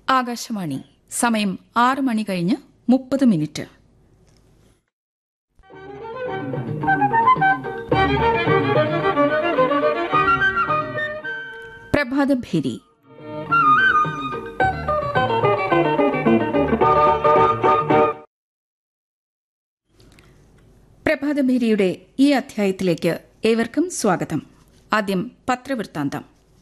ആകാശവാണി സമയം ആറ് മണി കഴിഞ്ഞ് മുപ്പത് മിനിറ്റ് പ്രഭാതഭേരി പ്രഭാതഭേരിയുടെ ഈ അധ്യായത്തിലേക്ക് ഏവർക്കും സ്വാഗതം ആദ്യം പത്രവൃത്താന്തം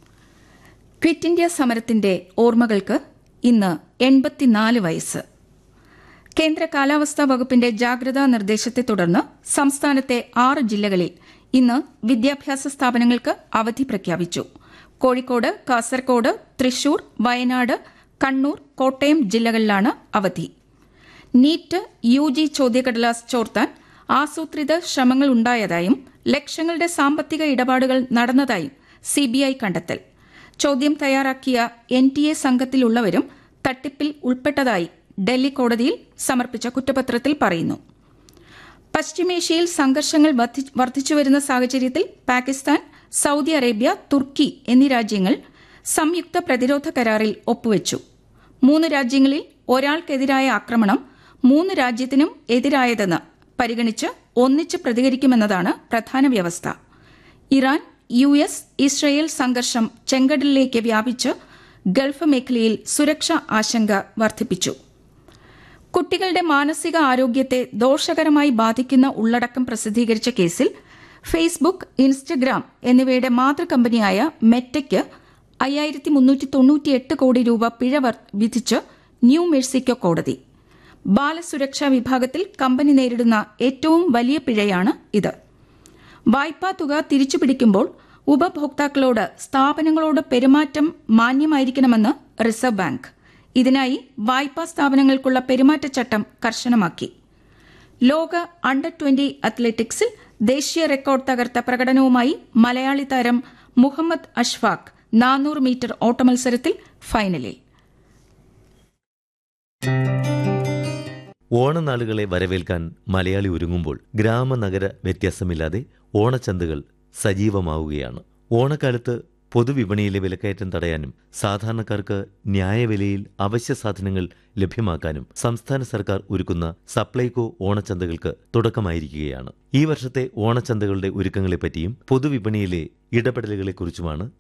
ക്വിറ്റ് ഇന്ത്യ സമരത്തിന്റെ ഓർമ്മകൾക്ക് ഇന്ന് എൺപത്തിനാല് വയസ്സ് കേന്ദ്ര കാലാവസ്ഥാ വകുപ്പിന്റെ ജാഗ്രതാ നിർദ്ദേശത്തെ തുടർന്ന് സംസ്ഥാനത്തെ ആറ് ജില്ലകളിൽ ഇന്ന് വിദ്യാഭ്യാസ സ്ഥാപനങ്ങൾക്ക് അവധി പ്രഖ്യാപിച്ചു കോഴിക്കോട് കാസർകോട് തൃശൂർ വയനാട് കണ്ണൂർ കോട്ടയം ജില്ലകളിലാണ് അവധി നീറ്റ് യു ജി ചോദ്യക്കടലാസ് ചോർത്താൻ ആസൂത്രിത ശ്രമങ്ങൾ ഉണ്ടായതായും ലക്ഷങ്ങളുടെ സാമ്പത്തിക ഇടപാടുകൾ നടന്നതായും സിബിഐ കണ്ടെത്തൽ ചോദ്യം തയ്യാറാക്കിയ എൻ ടി എ സംഘത്തിലുള്ളവരും തട്ടിപ്പിൽ ഉൾപ്പെട്ടതായി ഡൽഹി കോടതിയിൽ സമർപ്പിച്ച കുറ്റപത്രത്തിൽ പറയുന്നു പശ്ചിമേഷ്യയിൽ സംഘർഷങ്ങൾ വർദ്ധി- വർദ്ധിച്ചുവരുന്ന സാഹചര്യത്തിൽ പാകിസ്ഥാൻ സൌദി അറേബ്യ തുർക്കി എന്നീ രാജ്യങ്ങൾ സംയുക്ത പ്രതിരോധ കരാറിൽ ഒപ്പുവച്ചു മൂന്ന് രാജ്യങ്ങളിൽ ഒരാൾക്കെതിരായ ആക്രമണം മൂന്ന് രാജ്യത്തിനും എതിരായതെന്ന് പരിഗണിച്ച് ഒന്നിച്ച് പ്രതികരിക്കുമെന്നതാണ് പ്രധാന വ്യവസ്ഥ ഇറാൻ യു എസ് ഇസ്രയേൽ സംഘർഷം ചെങ്കടലിലേക്ക് വ്യാപിച്ച് ഗൾഫ് മേഖലയിൽ സുരക്ഷാ ആശങ്ക വർദ്ധിപ്പിച്ചു കുട്ടികളുടെ മാനസിക ആരോഗ്യത്തെ ദോഷകരമായി ബാധിക്കുന്ന ഉള്ളടക്കം പ്രസിദ്ധീകരിച്ച കേസിൽ ഫേസ്ബുക്ക് ഇൻസ്റ്റഗ്രാം എന്നിവയുടെ മാതൃകമ്പനിയായ മെറ്റയ്ക്ക് അയ്യായിരത്തി മുന്നൂറ്റി തൊണ്ണൂറ്റിയെട്ട് കോടി രൂപ പിഴ വർ- വിധിച്ച് ന്യൂ മെഴ്സിക്കോ കോടതി ബാലസുരക്ഷാ വിഭാഗത്തിൽ കമ്പനി നേരിടുന്ന ഏറ്റവും വലിയ പിഴയാണ് ഇത് വായ്പാ തുക തിരിച്ചുപിടിക്കുമ്പോൾ ഉപഭോക്താക്കളോട് സ്ഥാപനങ്ങളോട് പെരുമാറ്റം മാന്യമായിരിക്കണമെന്ന് റിസർവ് ബാങ്ക് ഇതിനായി വായ്പാ സ്ഥാപനങ്ങൾക്കുള്ള പെരുമാറ്റച്ചട്ടം കർശനമാക്കി ലോക അണ്ടർ ട്വന്റി അത്ലറ്റിക്സിൽ ദേശീയ റെക്കോർഡ് തകർത്ത പ്രകടനവുമായി മലയാളി താരം മുഹമ്മദ് അഷ്ഫാഖ് നാനൂറ് മീറ്റർ ഓട്ടമത്സരത്തിൽ ഫൈനലിൽ ഓണനാളുകളെ വരവേൽക്കാൻ മലയാളി ഒരുങ്ങുമ്പോൾ ഗ്രാമനഗര വ്യത്യാസമില്ലാതെ ഓണച്ചന്തകൾ സജീവമാവുകയാണ് ഓണക്കാലത്ത് പൊതുവിപണിയിലെ വിലക്കയറ്റം തടയാനും സാധാരണക്കാർക്ക് ന്യായവിലയിൽ അവശ്യ സാധനങ്ങൾ ലഭ്യമാക്കാനും സംസ്ഥാന സർക്കാർ ഒരുക്കുന്ന സപ്ലൈകോ ഓണച്ചന്തകൾക്ക് തുടക്കമായിരിക്കുകയാണ് ഈ വർഷത്തെ ഓണച്ചന്തകളുടെ ഒരുക്കങ്ങളെപ്പറ്റിയും പൊതുവിപണിയിലെ ഇടപെടലുകളെക്കുറിച്ചുമാണ്